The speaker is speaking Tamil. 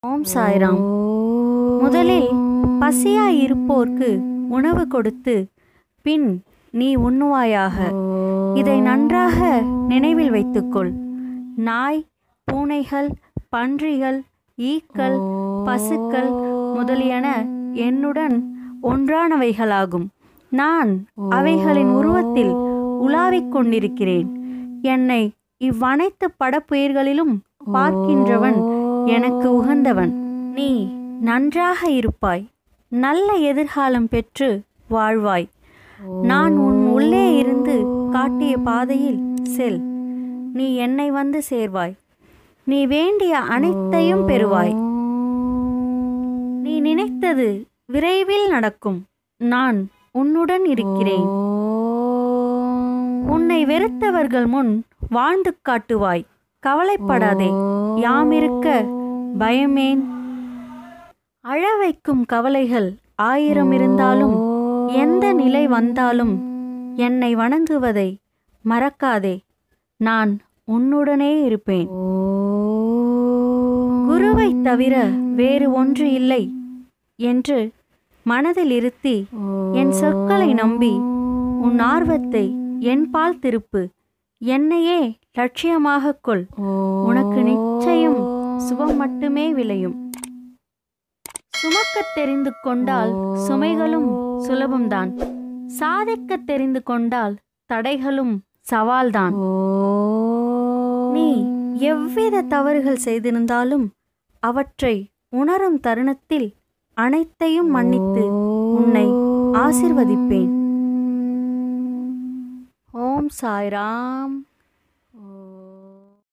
ஓம் சாய்ராம் முதலில் பசியாய் இருப்போர்க்கு உணவு கொடுத்து பின் நீ உண்ணுவாயாக இதை நன்றாக நினைவில் வைத்துக்கொள் நாய் பூனைகள் பன்றிகள் ஈக்கள் பசுக்கள் முதலியன என்னுடன் ஒன்றானவைகளாகும் நான் அவைகளின் உருவத்தில் உலாவிக் கொண்டிருக்கிறேன் என்னை இவ்வனைத்து படப்புயிர்களிலும் பார்க்கின்றவன் எனக்கு உகந்தவன் நீ நன்றாக இருப்பாய் நல்ல எதிர்காலம் பெற்று வாழ்வாய் நான் உன் உள்ளே இருந்து காட்டிய பாதையில் செல் நீ என்னை வந்து சேர்வாய் நீ வேண்டிய அனைத்தையும் பெறுவாய் நீ நினைத்தது விரைவில் நடக்கும் நான் உன்னுடன் இருக்கிறேன் உன்னை வெறுத்தவர்கள் முன் வாழ்ந்து காட்டுவாய் கவலைப்படாதே யாமிருக்க பயமேன் அழ வைக்கும் கவலைகள் ஆயிரம் இருந்தாலும் எந்த நிலை வந்தாலும் என்னை வணங்குவதை மறக்காதே நான் உன்னுடனே இருப்பேன் குருவைத் தவிர வேறு ஒன்று இல்லை என்று மனதில் இருத்தி என் சொற்களை நம்பி உன் ஆர்வத்தை என்பால் திருப்பு என்னையே லட்சியமாகக் கொள் உனக்கு நிச்சயம் சுபம் மட்டுமே விளையும் சுமக்கத் தெரிந்து கொண்டால் சுமைகளும் சுலபம்தான் சாதிக்கத் தெரிந்து கொண்டால் தடைகளும் சவால்தான் நீ எவ்வித தவறுகள் செய்திருந்தாலும் அவற்றை உணரும் தருணத்தில் அனைத்தையும் மன்னித்து உன்னை ஆசிர்வதிப்பேன் ஓம் சாய்ராம்